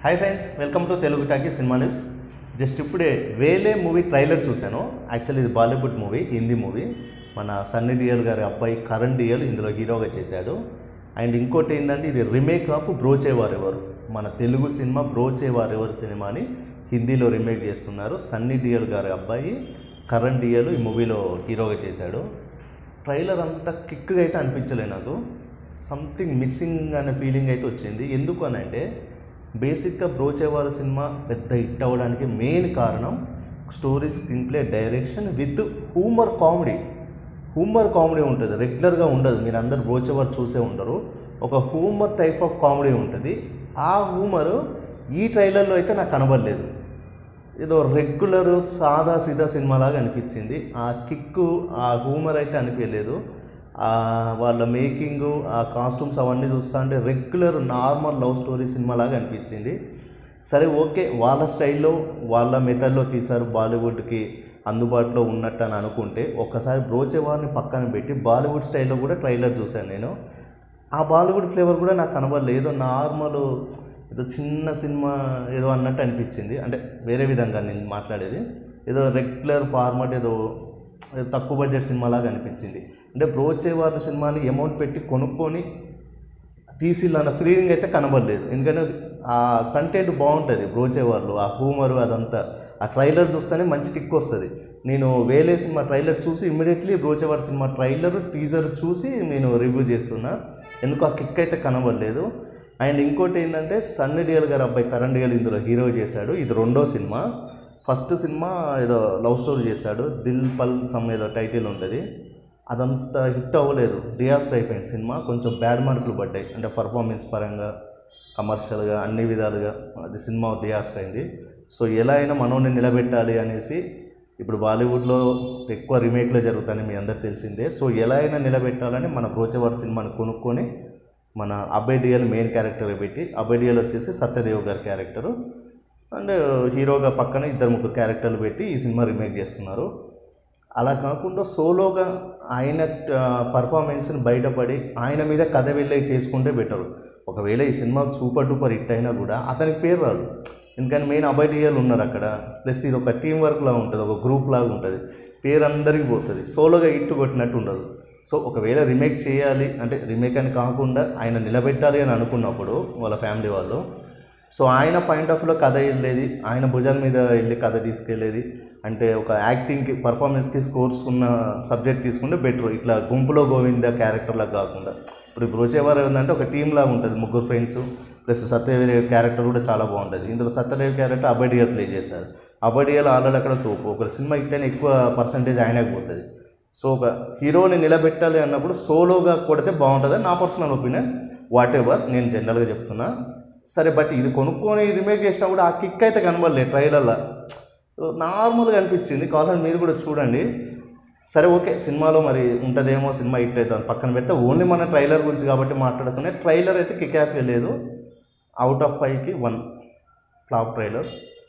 hi friends welcome to Telugu talkie cinema news just ఇప్పుడే Velle movie trailer చూశాను actually ఇది Bollywood movie Hindi movie మన Sunny dial గారి అబ్బాయి కరణ్ డియల్ ఇందులో హీరోగా చేశాడు అండ్ ఇంకోటి ఏంటంటే ఇది రీమేక్ ఆఫ్ బ్రోచే వారెవరు మన తెలుగు సినిమా బ్రోచే వారెవరు సినిమాని హిందీలో రీమేక్ చేస్తున్నారు సన్నీ డియల్ గారి అబ్బాయి కరణ్ డియల్ ఈ మూవీలో హీరోగా చేశాడు ట్రైలర్ అంత కిక్గా అయితే అనిపించలే నాకు సంథింగ్ మిస్సింగ్ అనే ఫీలింగ్ అయితే వచ్చింది ఎందుకు అని అంటే బేసిక్గా బ్రోచేవారు సినిమా పెద్ద హిట్ అవ్వడానికి మెయిన్ కారణం story screenplay direction with humour comedy humour comedy ఉంటుంది రెగ్యులర్గా ఉండదు మీరు అందరు బ్రోచేవారు చూసే ఉండరు ఒక హూమర్ టైప్ ఆఫ్ కామెడీ ఉంటుంది ఆ హూమర్ ఈ ట్రైలర్లో అయితే నాకు కనబడలేదు ఏదో రెగ్యులర్ సాదా సీదా సినిమాలాగా అనిపించింది ఆ కిక్కు ఆ హూమర్ అయితే అనిపించలేదు ఆ వాళ్ళ మేకింగ్ ఆ కాస్ట్యూమ్స్ అవన్నీ చూస్తా అంటే రెగ్యులర్ నార్మల్ లవ్ స్టోరీ సినిమాలాగా అనిపించింది సరే ఓకే వాళ్ళ స్టైల్లో వాళ్ళ మెథడ్లో తీశారు బాలీవుడ్కి అందుబాటులో ఉన్నట్టు అని అనుకుంటే ఒక్కసారి బ్రోచే వారిని పక్కన పెట్టి బాలీవుడ్ స్టైల్లో కూడా ట్రైలర్ చూశాను నేను ఆ బాలీవుడ్ ఫ్లేవర్ కూడా నాకు కనబడలేదు ఏదో నార్మల్ ఏదో చిన్న సినిమా ఏదో అన్నట్టు అనిపించింది అంటే వేరే విధంగా నేను మాట్లాడేది ఏదో రెగ్యులర్ ఫార్మాట్ ఏదో ఏదో తక్కువ బడ్జెట్ సినిమాలాగా అనిపించింది అంటే బ్రోచే వారి సినిమాని అమౌంట్ పెట్టి కొనుక్కొని తీసిల్లన్న ఫీలింగ్ అయితే కనబడలేదు ఎందుకంటే ఆ కంటెంట్ బాగుంటుంది బ్రోచే వాళ్ళు ఆ హూమరు అదంతా ఆ ట్రైలర్ చూస్తేనే మంచి కిక్ వస్తుంది నేను వేలే సినిమా ట్రైలర్ చూసి immediately Brochevar cinema trailer teaser చూసి నేను రివ్యూ చేస్తున్నా ఎందుకు ఆ కిక్ అయితే కనబడలేదు అండ్ ఇంకోటి ఏంటంటే సన్నీ డియల్ గారు అబ్బాయి కరణ్ డియల్ ఇందులో హీరో చేశాడు ఇది రెండో సినిమా ఫస్ట్ సినిమా ఏదో లవ్ స్టోరీ చేశాడు దిల్ పల్ సమ్ ఏదో టైటిల్ ఉంటుంది అదంతా హిట్ అవ్వలేదు డియాస్టర్ అయిపోయింది సినిమా కొంచెం బ్యాడ్ మార్కులు పడ్డాయి అంటే పర్ఫార్మెన్స్ పరంగా కమర్షియల్గా అన్ని విధాలుగా అది సినిమా డియాస్టర్ అయింది సో ఎలా అయినా మనోని నిలబెట్టాలి అనేసి ఇప్పుడు బాలీవుడ్లో ఎక్కువ రీమేక్లో జరుగుతాయని మీ అందరికి తెలిసిందే సో ఎలా అయినా నిలబెట్టాలని మన బ్రోచవర్ సినిమాని కొనుక్కొని మన అభయ్ డియల్ మెయిన్ క్యారెక్టర్ పెట్టి అభయ్ డియల్ వచ్చేసి సత్యదేవ్ గారి క్యారెక్టరు అండ్ హీరోగా పక్కన ఇద్దరు ముగ్గురు క్యారెక్టర్లు పెట్టి ఈ సినిమా రీమేక్ చేస్తున్నారు అలా కాకుండా సోలోగా ఆయన పర్ఫార్మెన్స్ని బయటపడి ఆయన మీద కథ వెళ్ళే చేసుకుంటే బెటర్ ఒకవేళ ఈ సినిమా సూపర్ డూపర్ హిట్ అయినా కూడా అతనికి పేరు రాదు ఎందుకని మెయిన్ అబైడియల్ ఉన్నారు అక్కడ ప్లస్ ఇది ఒక టీం వర్క్ లాగా ఉంటుంది ఒక గ్రూప్ లాగా ఉంటుంది పేరు అందరికీ పోతుంది సోలోగా హిట్ కొట్టినట్టు ఉండదు సో ఒకవేళ రీమేక్ చేయాలి అంటే రీమేక్ అని కాకుండా ఆయన నిలబెట్టాలి అని అనుకున్నప్పుడు వాళ్ళ ఫ్యామిలీ వాళ్ళు సో ఆయన పాయింట్ ఆఫ్ వ్యూలో కథ వెళ్ళేది ఆయన భుజాల మీద వెళ్ళి కథ తీసుకెళ్ళేది అంటే ఒక యాక్టింగ్కి పర్ఫార్మెన్స్కి స్కోర్స్ ఉన్న సబ్జెక్ట్ తీసుకుంటే బెటర్ ఇట్లా గుంపులో గోవింద క్యారెక్టర్లా కాకుండా ఇప్పుడు బ్రోచేవారు ఏంటంటే ఒక టీమ్ లాగా ఉంటుంది ముగ్గురు ఫ్రెండ్స్ ప్లస్ సత్యదేవ్ క్యారెక్టర్ కూడా చాలా బాగుంటుంది ఇందులో సత్యదేవ్ క్యారెక్టర్ అబడియల్ ప్లే చేశారు అబడియల్ ఆల్రెడీ అక్కడ తోపు ఒక సినిమా హిట్ అయినా ఎక్కువ పర్సంటేజ్ ఆయనకు పోతుంది సో ఒక హీరోని నిలబెట్టాలి అన్నప్పుడు సోలోగా కొడితే బాగుంటుంది నా పర్సనల్ ఒపీనియన్ వాట్ ఎవర్ నేను జనరల్గా చెప్తున్నా సరే బట్ ఇది కొనుక్కొని రిమేక్ చేసినా కూడా ఆ కిక్ అయితే కనబడలేదు ట్రైలర్లో నార్మల్గా అనిపించింది కావాలని మీరు కూడా చూడండి సరే ఓకే సినిమాలో మరి ఉంటుందేమో సినిమా హిట్ అవుతుంది పక్కన పెడితే ఓన్లీ మన ట్రైలర్ గురించి కాబట్టి మాట్లాడుకునే ట్రైలర్ అయితే కిక్యాస్గా లేదు అవుట్ ఆఫ్ ఫైవ్కి వన్ ఫ్లాప్ ట్రైలర్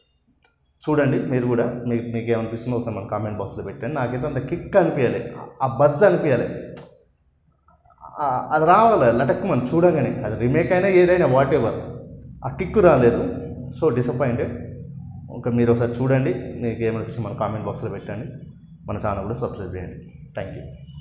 చూడండి మీరు కూడా మీకు మీకు ఏమనిపిస్తుందో ఒకసారి మన కామెంట్ బాక్స్లో పెట్టండి నాకైతే అంత కిక్ అనిపించాలి ఆ బజ్ అనిపించాలి అది రావాలి లటక్ మనం చూడగానే అది రీమేక్ అయినా ఏదైనా వాట్ ఎవర్ ఆ కిక్ రాలేదు సో డిసప్పాయింటెడ్ ఇంకా మీరు ఒకసారి చూడండి మీకు ఏమనిపిస్తుంది మన కామెంట్ బాక్స్లో పెట్టండి మన ఛానల్ కూడా సబ్స్క్రైబ్ చేయండి థ్యాంక్ యూ